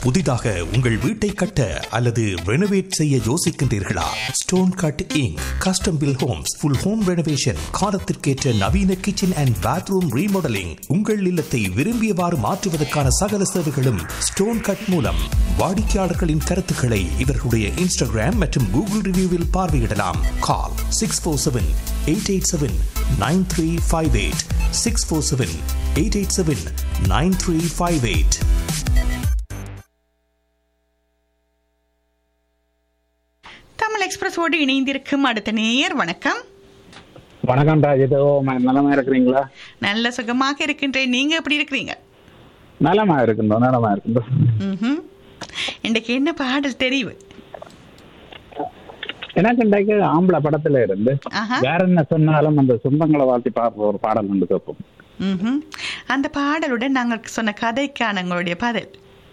புதிதாக உங்கள் வீட்டை கட்ட அல்லது ரெனோவேட் செய்ய யோசிக்கின்றீர்களா stone cutting custom built homes full home renovation காலத்திற்கேற்ற நவீன கிச்சன் அண்ட் பாத்ரூம் ரீமாடலிங் உங்கள் இல்லத்தை விரும்பியவாறு மாற்றுவதற்கான சகல சேவைகளும் ஸ்டோன் கட் மூலம் வாடிக்கையாளர்களின் கருத்துக்களை இவர்களுடைய இன்ஸ்டாகிராம் மற்றும் கூகுள் ரிவ்யூவில் பார்வையிடலாம் call six four seven eight eight seven nine three five eight six four seven eight eight seven nine three five eight Tamil எக்ஸ்பிரஸோடு இணைந்திருக்கும் அடுத்த நேயர் வணக்கம் வணக்கம் ராஜிதோ நலமா இருக்கிறீங்களா நல்ல சுகமாக இருக்கின்றேன் நீங்க எப்படி இருக்கிறீங்க நலமா இருக்குந்தோம் நலமா இருக்குந்தோம் ம்ஹும். இன்றைக்கு என்ன பாடல் தெரிவு எனக்கு இன்றைக்கு ஆம்பளை படத்துல இருந்து ஆஹா. வேற என்ன சொன்னாலும் அந்த சொந்தங்களை வாழ்த்தி பாடுற ஒரு பாடல் வந்து கேட்போம் ம்ஹும். அந்த பாடலுடன் நாங்கள் சொன்ன கதைக்கான உங்களுடைய பதில்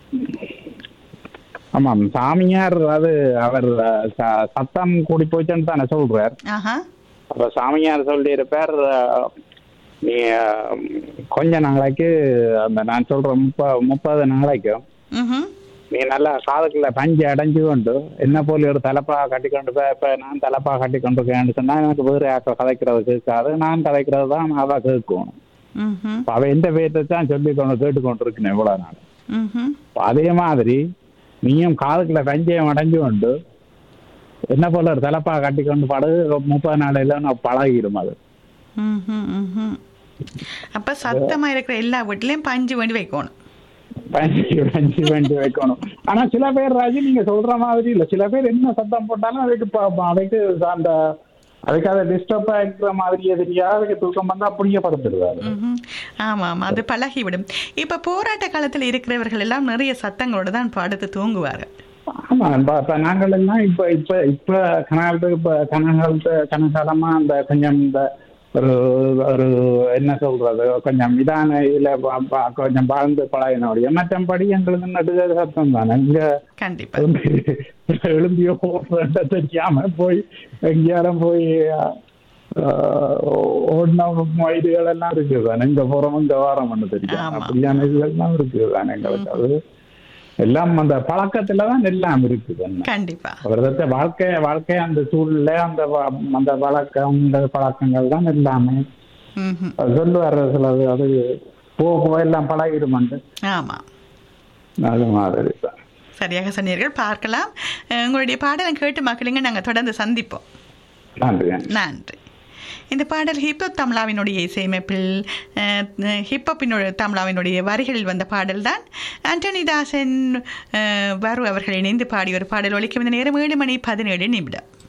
ஆமாம் சாமியார் அது அவர் அஹ், ச- சத்தம் கூடி போச்சுன்னு தானே சொல்றார் ஆஹா அப்ப சாமியார் சொல்லியிருப்பார் அஹ், நீ அஹ், கொஞ்ச நாளைக்கு அந்த நான் சொல்ற முப்ப முப்பது நாளைக்கும் ம்ஹும். நீ நல்லா காதுக்குள்ள பஞ்சு அடைஞ்சு கொண்டு என்ன போல ஒரு தலைப்பா கட்டி கொண்டு போய் இப்ப நான் தலைப்பா கட்டி கொண்டு இருக்கேன்னு சொன்னா எனக்கு வேறு யாக்க கதைக்கிறது கேட்காது நான் கதைக்கிறது தான் அவ கேட்கும் ம்ஹும். அப்ப அவ எந்த பேர்த்தை தான் சொல்லி கொண்டு கேட்டுக்கொண்டு இருக்கேன் இவ்வளவு நாள் ம்ஹும். அப்ப அதே மாதிரி நீயும் காதுக்குள்ள பஞ்சயம் அடைஞ்சு கொண்டு என்ன போல ஒரு தலைப்பா கட்டி கொண்டு படு முப்பது நாளையில நான் பழகிடும் அது ம்ஹும். ம்ஹும். அப்ப சத்தமா இருக்கிற எல்லா வீட்லயும் பஞ்சு வேண்டி வைக்கணும் பஞ்சு பஞ்சு பஞ்சு வைக்கணும் ஆனா சில பேர் ராஜி நீங்க சொல்ற மாதிரி இல்ல சில பேர் என்ன சத்தம் போட்டாலும் அதுக்கு ப- அதுக்கு அந்த அதுக்கு அதை டிஸ்டர்ப் ஆகிக்கிற மாதிரியே தெரியாது அதுக்கு தூக்கம் வந்தா அப்படியே படுத்துடுவாரு ம்ஹும். ஆமா ஆமா அது பழகிவிடும் இப்ப போராட்ட காலத்துல இருக்கிறவர்கள் எல்லாம் நிறைய சத்தங்களோட தான் படுத்து தூங்குவார்கள் ஆமா இப்ப இப்ப நாங்கள் எல்லாம் இப்ப இப்ப இப்ப கனகாலத்துக்கு இப்ப கனகாலத்து கனகாலமா அந்த கொஞ்சம் இந்த ஒரு ஒரு என்ன சொல்றது கொஞ்சம் இதான இதுல ப- ப- கொஞ்சம் வாழ்ந்து பழகினோடைய மற்றபடி எங்களுக்கு நடுக சத்தம் தானே இங்க கண்டிப்பா எழுந்தியோ தெரியாம போய் எங்கேயாரும் போய் ஓடின இதுகள் எல்லாம் இருக்குது தானே இங்க போறோம் இங்க வாரம் பண்ண தெரியும் ஆமா. அப்படியான இதுகள்லாம் இருக்குது தானே எங்களுக்கு அது எல்லாம் அந்த பழக்கத்துல தான் எல்லாம் இருக்குது கண்டிப்பா ஒரு விதத்தை வாழ்க்கை வாழ்க்கை அந்த சூழ்நிலை அந்த வ- அந்த வழக்கம் இந்த பழக்கங்கள் தான் எல்லாமே ம்ஹும். அது சொல்லுவார் சிலது அது போக போக எல்லாம் பழகிடுமாண்டு ஆமா அது மாதிரி தான் சரியாக சொன்னீர்கள் பார்க்கலாம் அஹ் உங்களுடைய பாடலை கேட்டு மக்களுங்க நாங்கள் தொடர்ந்து சந்திப்போம் நன்றி நன்றி இந்த பாடல் ஹிப்ஹப் தமிழாவினுடைய இசையமைப்பில் அஹ், ஹிப்ஹப்பினுடைய தமிழாவினுடைய வரிகளில் வந்த பாடல் தான் ஆண்டனி தாசன் அஹ், வரு அவர்கள் இணைந்து பாடிய ஒரு பாடல் ஒலிக்கும் இந்த நேரம் ஏழு மணி பதினேழு நிமிடம்